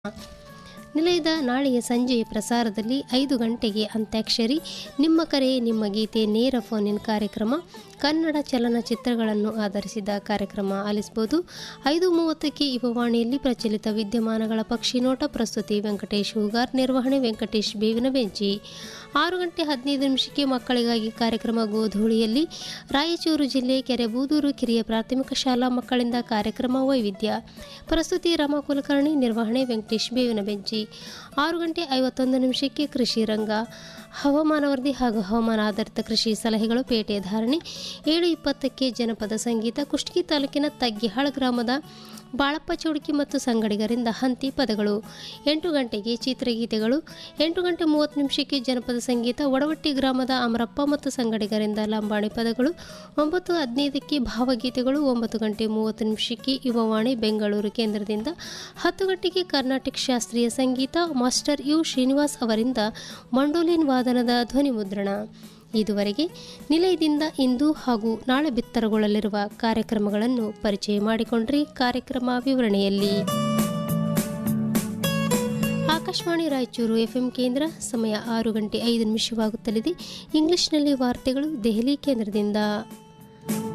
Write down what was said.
ನಿಲಯದ ನಾಳೆಯ ಸಂಜೆಯ ಪ್ರಸಾರದಲ್ಲಿ ಐದು ಗಂಟೆಗೆ ಅಂತ್ಯಾಕ್ಷರಿ ನಿಮ್ಮ ಕರೆ ನಿಮ್ಮ ಗೀತೆ ನೇರ ಫೋನ್ ಇನ್ ಕಾರ್ಯಕ್ರಮ ಕನ್ನಡ ಚಲನಚಿತ್ರಗಳನ್ನು ಆಧರಿಸಿದ ಕಾರ್ಯಕ್ರಮ ಆಲಿಸಬಹುದು ಐದು ಮೂವತ್ತಕ್ಕೆ ಯುವವಾಣಿಯಲ್ಲಿ ಪ್ರಚಲಿತ ವಿದ್ಯಮಾನಗಳ ಪಕ್ಷಿ ನೋಟ ಪ್ರಸ್ತುತಿ ವೆಂಕಟೇಶ್ ಹೂಗಾರ್ ನಿರ್ವಹಣೆ ವೆಂಕಟೇಶ್ ಬೇವಿನ ಬೆಂಚಿ ಆರು ಗಂಟೆ ಹದಿನೈದು ನಿಮಿಷಕ್ಕೆ ಮಕ್ಕಳಿಗಾಗಿ ಕಾರ್ಯಕ್ರಮ ಗೋಧೂಳಿಯಲ್ಲಿ ರಾಯಚೂರು ಜಿಲ್ಲೆ ಕೆರೆಬೂದೂರು ಕಿರಿಯ ಪ್ರಾಥಮಿಕ ಶಾಲಾ ಮಕ್ಕಳಿಂದ ಕಾರ್ಯಕ್ರಮ ವೈವಿಧ್ಯ ಪ್ರಸ್ತುತಿ ರಮಾ ಕುಲಕರ್ಣಿ ನಿರ್ವಹಣೆ ವೆಂಕಟೇಶ್ ಬೇವಿನ ಬೆಂಚಿ ಆರು ಗಂಟೆ ಐವತ್ತೊಂದು ನಿಮಿಷಕ್ಕೆ ಕೃಷಿ ರಂಗ ಹವಾಮಾನ ವರದಿ ಹಾಗೂ ಹವಾಮಾನ ಆಧಾರಿತ ಕೃಷಿ ಸಲಹೆಗಳು ಪೇಟೆ ಧಾರಣೆ ಏಳು ಇಪ್ಪತ್ತಕ್ಕೆ ಜನಪದ ಸಂಗೀತ ಕುಷ್ಟಗಿ ತಾಲೂಕಿನ ತಗ್ಗಿಹಾಳ ಗ್ರಾಮದ ಬಾಳಪ್ಪ ಚೌಡಕಿ ಮತ್ತು ಸಂಗಡಿಗರಿಂದ ಹಂತಿ ಪದಗಳು ಎಂಟು ಗಂಟೆಗೆ ಚಿತ್ರಗೀತೆಗಳು ಎಂಟು ಗಂಟೆ ಮೂವತ್ತು ನಿಮಿಷಕ್ಕೆ ಜನಪದ ಸಂಗೀತ ಒಡವಟ್ಟಿ ಗ್ರಾಮದ ಅಮರಪ್ಪ ಮತ್ತು ಸಂಗಡಿಗರಿಂದ ಲಂಬಾಣಿ ಪದಗಳು ಒಂಬತ್ತು ಹದಿನೈದಕ್ಕೆ ಭಾವಗೀತೆಗಳು ಒಂಬತ್ತು ಗಂಟೆ ಮೂವತ್ತು ನಿಮಿಷಕ್ಕೆ ಯುವವಾಣಿ ಬೆಂಗಳೂರು ಕೇಂದ್ರದಿಂದ ಹತ್ತು ಗಂಟೆಗೆ ಕರ್ನಾಟಕ ಶಾಸ್ತ್ರೀಯ ಸಂಗೀತ ಮಾಸ್ಟರ್ ಯು ಶ್ರೀನಿವಾಸ್ ಅವರಿಂದ ಮಂಡೋಲಿನ್ ವಾದನದ ಧ್ವನಿ ಮುದ್ರಣ ಇದುವರೆಗೆ ನಿಲಯದಿಂದ ಇಂದು ಹಾಗೂ ನಾಳೆ ಬಿತ್ತರಗೊಳ್ಳಲಿರುವ ಕಾರ್ಯಕ್ರಮಗಳನ್ನು ಪರಿಚಯ ಮಾಡಿಕೊಂಡ್ರಿ ಕಾರ್ಯಕ್ರಮ ವಿವರಣೆಯಲ್ಲಿ ಆಕಾಶವಾಣಿ ರಾಯಚೂರು ಎಫ್ಎಂ ಕೇಂದ್ರ ಸಮಯ ಆರು ಗಂಟೆ ಐದು ನಿಮಿಷವಾಗುತ್ತಲಿದೆ ಇಂಗ್ಲಿಷ್ನಲ್ಲಿ ವಾರ್ತೆಗಳು ದೆಹಲಿ ಕೇಂದ್ರದಿಂದ